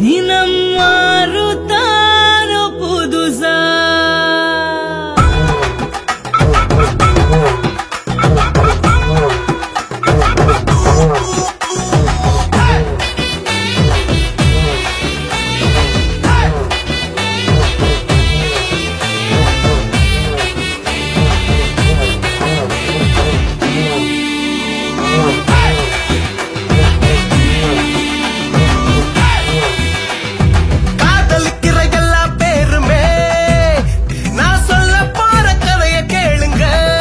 தினம் மாறுத்தாரோ புதுசா காதலிக்கிற எல்லா பேருமே நான் சொல்ல போற கதைய கேளுங்க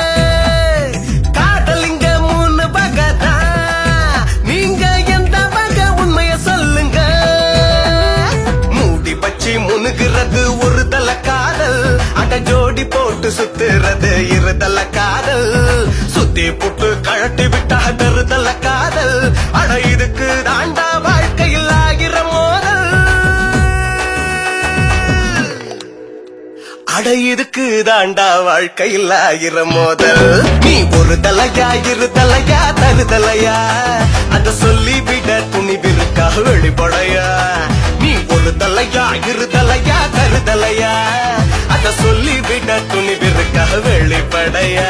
காதலிங்க மூணு வகை தான் நீங்க எந்த வகை உண்மைய சொல்லுங்க மூடி பச்சி முனுகிறது ஒரு தல காதல் அட ஜோடி போட்டு சுத்துறது இருதல காதல் சுத்தி போட்டு கழட்டி விட்டா தருதல காதல் அட இதுக்கு தாண்டா வாழ்க்கையில் ஆகிற மோதல் அட இதுக்கு தாண்டா வாழ்க்கையில் ஆகிற மோதல் நீ ஒரு தலையா இரு தலையா தரு தலையா அத சொல்லி விட துணிவிருக்கா வெளிப்படையா நீ ஒரு தலையா இரு தலையா தரு தலையா அத சொல்லி விட துணிவிருக்கா வெளிப்படையா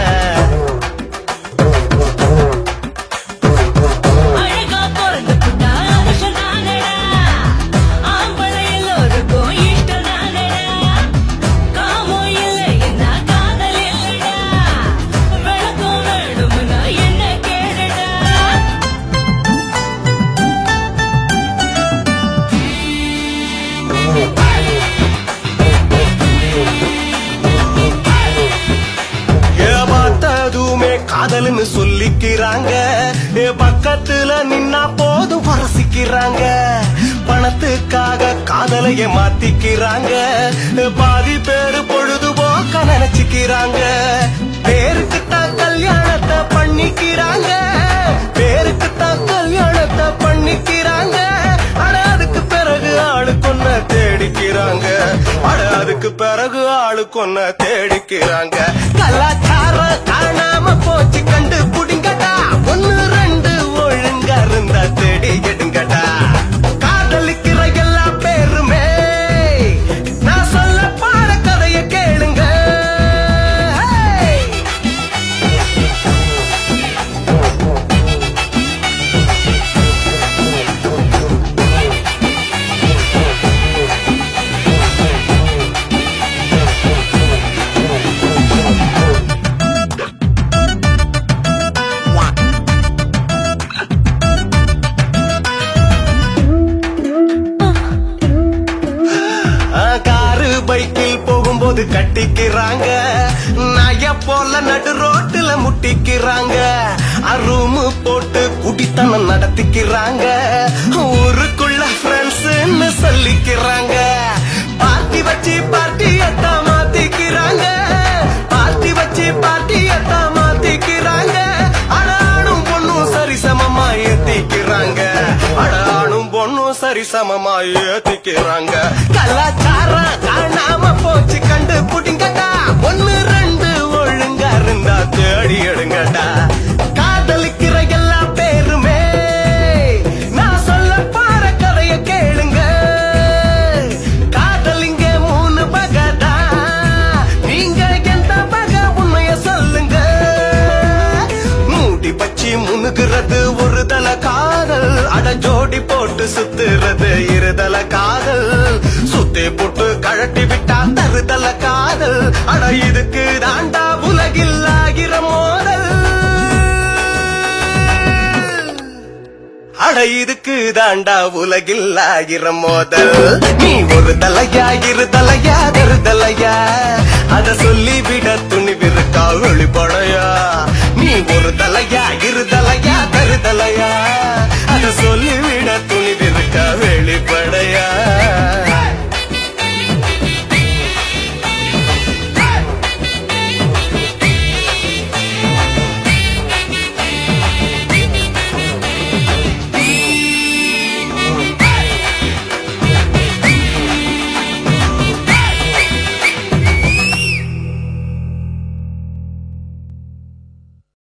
அழகா பிறந்து புட்டா மனுஷன் நானடா ஆம்பளை எல்லோருக்கும் இஷ்டம் நானடா காமம் இல்லை என்ன காதல் இல்லடா விளக்கம் வேணும்னா என்ன கேளுடா ஏ பார்த்ததுமே காதல்னு சொல்லிக்கிறாங்க ஏ பக்கத்துல நின்னா போதும் வரசிக்கிறாங்க பணத்துக்காக காதலைய மாத்திக்கிறாங்க ஏ, பாதி பேரு பொழுதுபோக்க நினைச்சுக்கிறாங்க பேருக்கு தான் கல்யாணத்தை பண்ணிக்கிறாங்க பேருக்கு தான் கல்யாணத்தை பண்ணிக்கிறாங்க ஆனா அதுக்கு பிறகு ஆளு கொன்ன தேடிக்கிறாங்க அட அதுக்கு பிறகு ஆளு கொன்ன தேடிக்கிறாங்க கலாச்சாரம் காணாம போச்சு கண்டு புடிங்கடா ஒன்னு ரெண்டு ஒழுங்கா இருந்தா தேடி எடுங்கடா காதலிக்கிற எல்லா பேருமே நான் சொல்ல பாட கதைய கேளுங்க Hey! ஆ, காரு பைக்கில் போகும்போது கட்டிக்கிறாங்க நய போல நடு ரோட்டுல முட்டிக்கிறாங்க ரூமு போட்டு குடித்தனம் நடத்திக்கிறாங்க ஊருக்குள்ள ஃப்ரெண்ட்ஸ்னு சொல்லிக்கிறாங்க பார்ட்டி வச்சு பார்ட்டியத்தான் மாத்திக்கிறாங்க பார்ட்டி வச்சு பார்ட்டியத்தான் மாத்திக்கிறாங்க ஆனாலும் பொண்ணும் சரிசமமா ஏத்திக்கிறாங்க அடானும் பொண்ணும் சரிசமமா ஏத்திக்கிறாங்க கலாச்சாரம் காணாம போச்சு கண்டு புடிங்கடா ஒன்னு ரெண்டு ஒழுங்கா இருந்தா தேடி எடுங்கடா காதலிக்கிற எல்லா பேருமே நான் சொல்ல போற கதைய கேளுங்க காதலிங்க மூணு பகதா நீங்க எந்த பக உண்மைய சொல்லுங்க மூடி பச்சி முனுகிறது ஒரு தல காதல் அட ஜோடி போட்டு சுத்துறது இருதல காதல் சுத்தி போட்டு கழட்டி விட்டா தருதல காதல் அட இதுக்கு தாண்டா உலகில் ஆகிற மோதல் அட இதுக்கு தாண்டா உலகில் ஆகிற மோதல் நீ ஒரு தலையா இரு தலையா தரு தலையா அத சொல்லி விட துணிவிருக்கா வெளிப்படையா நீ ஒரு தலையா இரு தலையா தரு தலையா அத சொல்லி